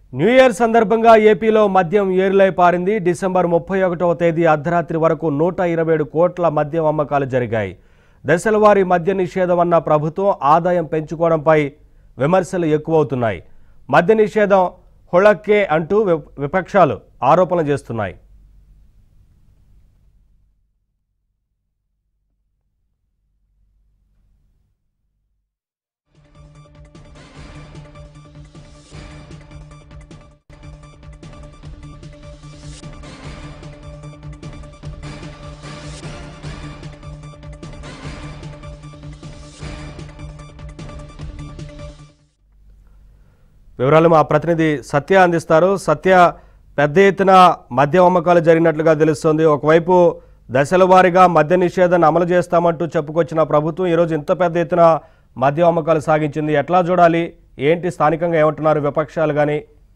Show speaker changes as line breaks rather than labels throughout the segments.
New year సందర్భంగా ఏపీలో మద్యం ఏరులై పారింది డిసెంబర్ ముప్పై ఒకటవ తేదీ అర్ధరాత్రి వరకు నూట ఇరవై ఏడు కోట్ల మద్యం అమ్మకాలు జరిగాయి దశలవారీ మద్య నిషేధం అన్న ప్రభుత్వం ఆదాయం పెంచుకోవడంపై విమర్శలు ఎక్కువవుతున్నాయి మద్య నిషేధం హుళక్కే అంటూ వి- విపక్షాలు ఆరోపణలు చేస్తున్నాయి వివరాలు మా ప్రతినిధి సత్య అందిస్తారు సత్య పెద్ద ఎత్తున మద్యం అమ్మకాలు జరిగినట్లుగా తెలుస్తోంది ఒకవైపు దశల వారీగా మద్య నిషేధాన్ని అమలు చేస్తామంటూ చెప్పుకొచ్చిన ప్రభుత్వం ఈరోజు ఇంత పెద్ద ఎత్తున మద్యం అమ్మకాలు సాగించింది ఎట్లా చూడాలి ఏంటి స్థానికంగా ఏమంటున్నారు విపక్షాలు కానీ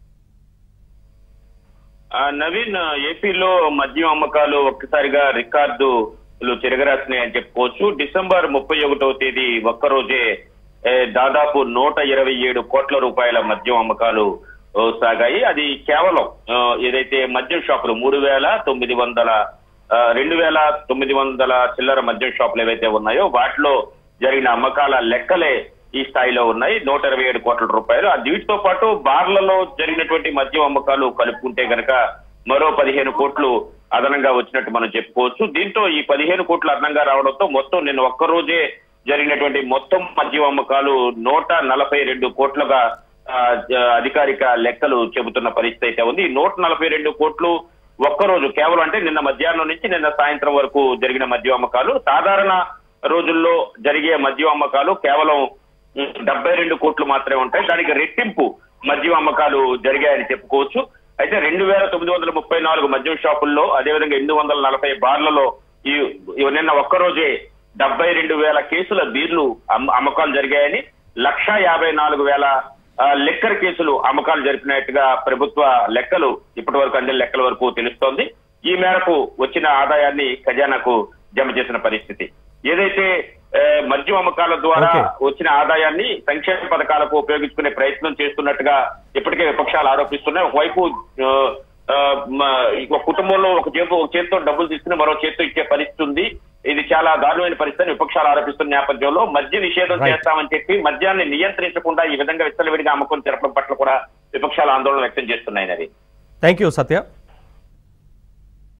ఆ, నవీన్ ఏపీలో మద్యం అమ్మకాలు ఒక్కసారిగా రికార్డులు తిరగరాసినాయని చెప్పుకోవచ్చు డిసెంబర్ ముప్పై ఒకటవ తేదీ ఒక్కరోజే ఏ, దాదాపు నూట ఇరవై ఏడు కోట్ల రూపాయల మద్యం అమ్మకాలు ఓ, సాగాయి అది కేవలం ఆ, ఏదైతే మద్యం షాపులు మూడు వేల తొమ్మిది వందల ఆ, రెండు వేల తొమ్మిది వందల చిల్లర మద్యం షాపులు ఏవైతే ఉన్నాయో వాటిలో జరిగిన అమ్మకాల లెక్కలే ఈ స్థాయిలో ఉన్నాయి నూట ఇరవై ఏడు కోట్ల రూపాయలు ఆ వీటితో పాటు బార్లలో జరిగినటువంటి మద్యం అమ్మకాలు కలుపుకుంటే గనక మరో పదిహేను కోట్లు అదనంగా వచ్చినట్టు మనం చెప్పుకోవచ్చు దీంతో ఈ పదిహేను కోట్లు అదనంగా రావడంతో మొత్తం నిన్న ఒక్క రోజే జరిగినటువంటి మొత్తం మద్యం అమ్మకాలు నూట నలభై రెండు కోట్లుగా ఆ, జ- అధికారిక లెక్కలు చెబుతున్న పరిస్థితి అయితే ఉంది ఈ నూట నలభై రెండు కోట్లు ఒక్కరోజు కేవలం అంటే నిన్న మధ్యాహ్నం నుంచి నిన్న సాయంత్రం వరకు జరిగిన మద్యం అమ్మకాలు సాధారణ రోజుల్లో జరిగే మద్యం అమ్మకాలు కేవలం డెబ్బై రెండు కోట్లు మాత్రమే ఉంటాయి దానికి రెట్టింపు మద్యం అమ్మకాలు జరిగాయని చెప్పుకోవచ్చు అయితే రెండు వేల తొమ్మిది వందల ముప్పై నాలుగు మద్యం షాపుల్లో అదేవిధంగా ఎనిమిది వందల నలభై బార్లలో ఈ ఈ నిన్న ఒక్కరోజే డెబ్బై రెండు వేల కేసుల బీర్లు అమ్మ- అమ్మకాలు జరిగాయని లక్ష యాభై నాలుగు వేల ఆ, లిక్కర్ కేసులు అమ్మకాలు జరిపినట్టుగా ప్రభుత్వ లెక్కలు ఇప్పటి వరకు అందిన లెక్కల వరకు తెలుస్తోంది ఈ మేరకు వచ్చిన ఆదాయాన్ని ఖజానాకు జమ చేసిన పరిస్థితి ఏదైతే ఆ, మద్యం అమ్మకాల ద్వారా
Okay.
వచ్చిన ఆదాయాన్ని సంక్షేమ పథకాలకు ఉపయోగించుకునే ప్రయత్నం చేస్తున్నట్టుగా ఇప్పటికే విపక్షాలు ఆరోపిస్తున్నాయి ఒకవైపు ఆ, ఆ, మ- ఒక కుటుంబంలో ఒక చేపు ఒక చేతితో డబ్బులు తీసుకుని మరో చేతితో ఇచ్చే పరిస్థితి ఉంది ఇది చాలా దారుణమైన పరిస్థితి అని విపక్షాలు ఆరోపిస్తున్న నేపథ్యంలో మద్య నిషేధం
Right.
చేస్తామని చెప్పి మద్యాన్ని నియంత్రించకుండా ఈ విధంగా విచ్చలవిడిగా అమ్మకం జరపడం పట్ల కూడా విపక్షాలు ఆందోళన వ్యక్తం చేస్తున్నాయి అది
థ్యాంక్ యూ సత్య